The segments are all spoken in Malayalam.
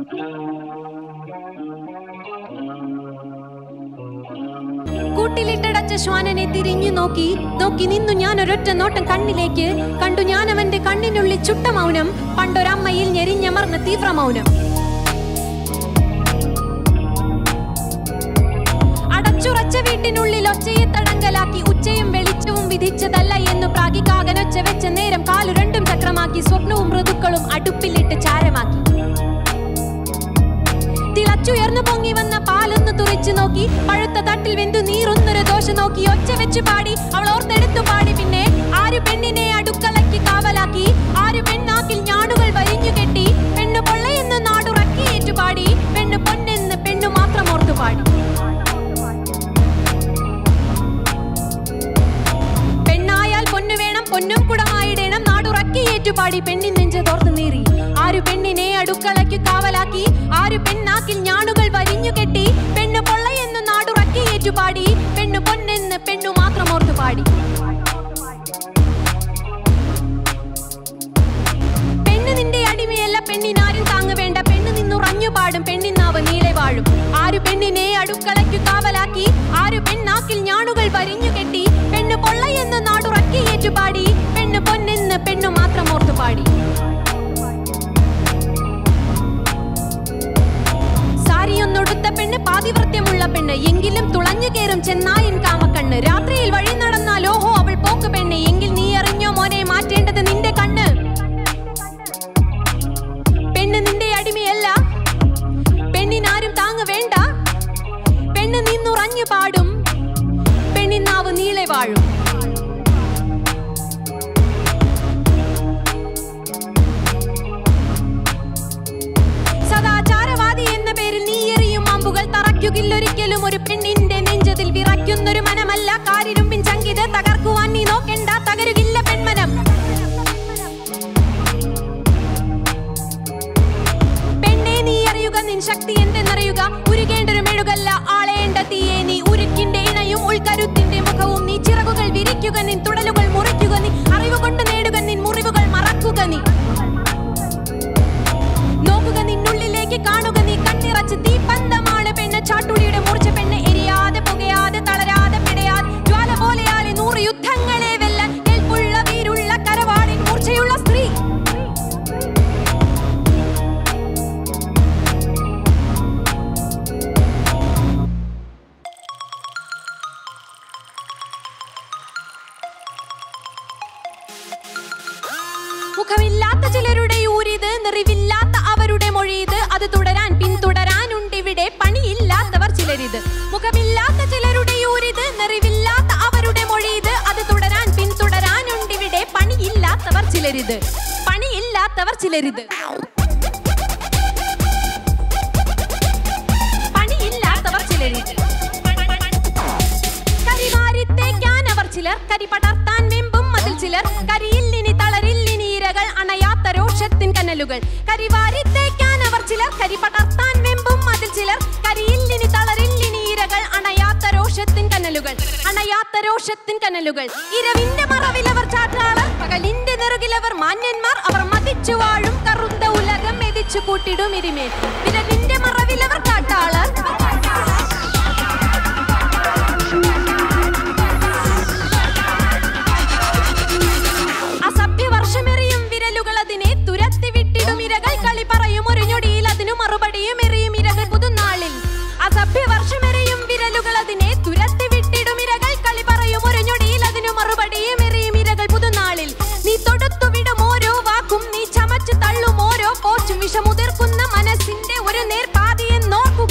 കൂട്ടിലിട്ടടച്ച ശ്വാനനെ തിരിഞ്ഞു നോക്കി നോക്കി നിന്നു ഞാൻ ഒരൊറ്റ നോട്ടം കണ്ണിലേക്ക് കണ്ടു ഞാൻ അവന്റെ കണ്ണിനുള്ളിൽ ചുട്ട മൗനം പണ്ടൊരമ്മയിൽ ഞെരിഞ്ഞമർന്ന തീവ്ര മൗനം അടച്ചുറച്ച വീട്ടിനുള്ളിൽ ഒച്ചയെ തടങ്കലാക്കി ഉച്ചയും വെളിച്ചവും വിധിച്ചതല്ല എന്ന് പ്രാഗികാകനൊച്ച വെച്ച നേരം കാലു രണ്ടും ചക്രമാക്കി സ്വപ്നവും ഋതുക്കളും അടുപ്പിലിട്ട് ചാരമാക്കി തിളച്ചുയർന്നു പൊങ്ങി വന്ന പാലൊന്ന് തുറിച്ചു നോക്കി പഴുത്ത തട്ടിൽ വെന്തു നീറുന്നൊരു ദോശ നോക്കി ഒച്ച വെച്ച് പാടി അവൾ ഓർത്തെടുത്തു പാടി പിന്നെ ആരു പെണ്ണിനെ അടുക്കളയ്ക്ക് കാവലാക്കി ആരു പെണ്ണാക്കിൽ ഞാണുകൾ വരിഞ്ഞു കെട്ടി പെണ്ണു പൊള്ളയെന്ന് നാടുറക്കി ഏറ്റുപാടി പെണ്ണു പൊന്നെന്ന് പെണ്ണു മാത്രം ഓർത്തു പാടി പെണ്ണായാൽ പൊന്നു വേണം പൊന്നും കുടമായിടേണം നാടുറക്കി ഏറ്റുപാടി പെണ്ണിൻ നെഞ്ച് തോർത്ത് നീറി ആരു പെണ്ണിനെ അടുക്കളയ്ക്ക് കാവലാക്കി ആരു പെണ്ണാക്കിൽ ഞാണുകൾ വരിഞ്ഞു കെട്ടി പെണ്ണു പൊള്ളയെന്ന് നാടുറക്കി ഏറ്റുപാടി പെണ്ണു പൊന്നെന്ന് പെണ്ണു മാത്രം ഓർത്തു പാടി പെണ്ണ് നിന്റെ അടിമയല്ല പെണ്ണിനാരും താങ്ങ വേണ്ട പെണ്ണ് നിന്നുറഞ്ഞു പാടും പെണ്ണിന്നാവ് നീളെ വാഴും ആരു പെണ്ണിനെ അടുക്കളയ്ക്ക് കാവലാക്കി ആരു പെണ്ണാക്കിൽ ഞാണുകൾ വരിഞ്ഞു കെട്ടി പെണ്ണ് പൊള്ളയെന്ന് നാടുറക്കി ഏറ്റുപാടി പെണ്ണ് പൊന്നെന്ന് പെണ്ണു മാത്രം ഓർത്തു പാടി സാരിയൊന്നൊടുത്ത പെണ്ണ് പാതിവൃത്യമുള്ള പെണ്ണ് എങ്കിലും തുളഞ്ഞു കയറും ചെന്നായൻ കാമക്കണ്ണ് രാത്രിയിൽ വഴി നടന്നാൽ ഓഹോ അവൾ പോക്ക് പെണ്ണ് എങ്കിൽ നീ അറിഞ്ഞോ മോനെ മാറ്റേണ്ടത് നിന്റെ കണ്ണ് പെണ്ണ് നിന്റെ അടിമയല്ല പെണ്ണിനാരും താങ്ങ വേണ്ട പെണ്ണ് നിന്നുറഞ്ഞു പാടും പെണ്ണിനാവ് നീളെ വാഴും സദാചാരവാദി എന്ന പേരിൽ നീ എറിയും അമ്പുകൾ തറയ്ക്കുകില്ലൊരിക്കലും ഒരു പെണ്ണിന്റെ നെഞ്ചതിൽ വിറയ്ക്കുന്നൊരു മനമല്ല കാരിരുമ്പിൻ ചങ്കിത് തകർക്കുവാൻ നീ നോക്കണ്ട തകരുകില്ല പെൺമനം പെണ്ണെ നീ അറിയുക നിൻ ശക്തി എന്തെന്നറിയുക ഉരുകേണ്ടൊരു മെഴുകല്ല ആളേണ്ട തീയെ നീ ഉരുക്കിന്റെ ഇണയും ഉൾക്കരുത്തിന്റെ മുഖവും നീ ചിറകുകൾ വിരിക്കുക നിൻ തുടലുകൾ മുറിക്കുക നീ അറിവ് കൊണ്ട് നേടുക നിൻ മുറിവുകൾ മറക്കുക നീ നോക്കുക നിന്നുള്ളിലേക്ക് കാണുക നീ കണ്ണിറച്ച് തീ പന്തമാണ് പെണ്ണ് ചാട്ടുളിയുടെ മൂർച്ച പെണ്ണ് എരിയാതെ പുകയാതെ തളരാതെ പിടയാതെ ജ്വാല പോലെയാലെ നൂറ് യുദ്ധങ്ങളെ വെല്ലാൻ കെൽപ്പുള്ള വീരുള്ള കരവാടിൻ മൂർച്ചയുള്ള സ്ത്രീ മുഖമില്ലാത്ത ചിലരുടെ ഊരിത് നിറിവില്ലാത്ത അവരുടെ മൊഴിയത് അത് തുടരാൻ പിന്തുടരാനുണ്ട് ഇവിടെ പണിയില്ലാത്തവർ ചിലരിത് മുഖമില്ലാത്ത ചിലരുടെ ഊരിത് നിറിവില്ലാത്ത അവരുടെ മൊഴിയത് അത് തുടരാൻ പിന്തുടരാനുണ്ട് ഇവിടെ പണിയില്ലാത്തവർ ചിലരിത് പണിയില്ലാത്തവർ ചിലരിത് പണിയില്ലാത്തവർ ചിലരിത് കരിവാരിത്തേക്കാൻ അവർ ചിലർ കരി പടർത്താൻ വെമ്പും അതിൽ ചിലർ കരിയില്ലിനി തളരില്ലിനി ഇരകൾ അണയാത്ത രോഷത്തിൻ കനലുകൾ കരിവാരിത്തേക്കാൻ അവർ ചിലർ കരി പടർത്താൻ വെമ്പും അതിൽ ചിലർ കരിയില്ലിനി തളരില്ലിനി ഇരകൾ അണയാത്ത രോഷത്തിൻ കനലുകൾ അണയാത്ത രോഷത്തിൻ കനലുകൾ ഇരവിന്റെ മറവിലവർ ചാട്ടാളർ പകലിന്റെ നെറുകിലവർ മാന്യന്മാർ അവർ മതിച്ചു വാഴും കറുത്ത ഉലകം മെതിച്ചു കൂട്ടിടും ഇരുമേൽ വിരലിന്റെ മറവിലവർ കാട്ടാളർ അസഭ്യവർഷമെറിയും വിരലുകൾ അതിനെ തുരത്തി വിട്ടിടും ഇരകൾ കളി പറയും ഒരു ഞൊടിയിൽ അതിനു മറുപടിയും എറിയും ഇരകൾ പുതുനാളിൽ അസഭ്യവർഷമെറിയും വിരലുകൾ അതിനെ തുരത്തി വിട്ടിടും ഇരകൾ കളി പറയും ഒരു ഞൊടിയിൽ അതിനു മറുപടിയും എറിയും ഇരകൾ പുതുനാളിൽ നീ തൊടുത്തു വിടും ഓരോ വാക്കും നീ ചമച്ചു തള്ളും ഓരോ പോച്ചും വിഷമുതിർക്കുന്ന മനസ്സിന്റെ ഒരു നേർപാതിയെ നോക്കുക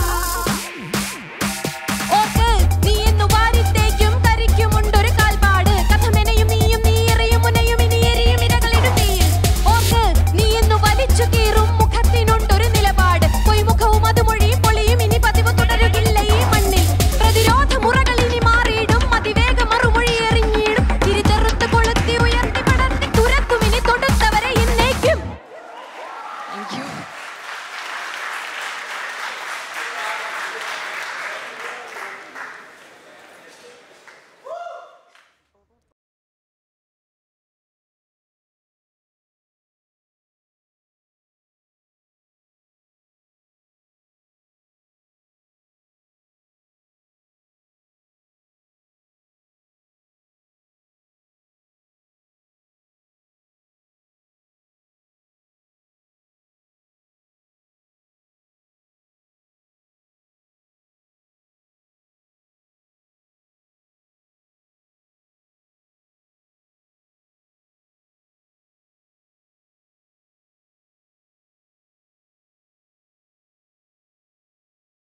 ഓർക്ക് നീ എന്നു വാരിത്തേക്കും കരിക്കുമുണ്ടൊരു കാൽപ്പാട് കഥമെനയും നീയും നീ എറിയും മുനയും ഇനി എരിയും ഇരകളിടുത്തിയിൽ ഓർക്ക് നീ എന്നു വലിച്ചു കീറും മുഖത്തിനുണ്ടൊരു നിലപാട് പൊയ്മുഖവും അത് മൊഴിയും പൊളിയും ഇനി പതിവ് തുടരുകില്ല ഈ മണ്ണിൽ പ്രതിരോധ മുറകൾ ഇനി മാറിയിടും അതിവേഗ മറുമൊഴി എറിഞ്ഞിടും തിരിതെറുത്ത് കൊളുത്തി ഉയർത്തി പടർത്തി തുരത്തും ഇനി തൊടുത്തവരെ എന്നേക്കും Thank you.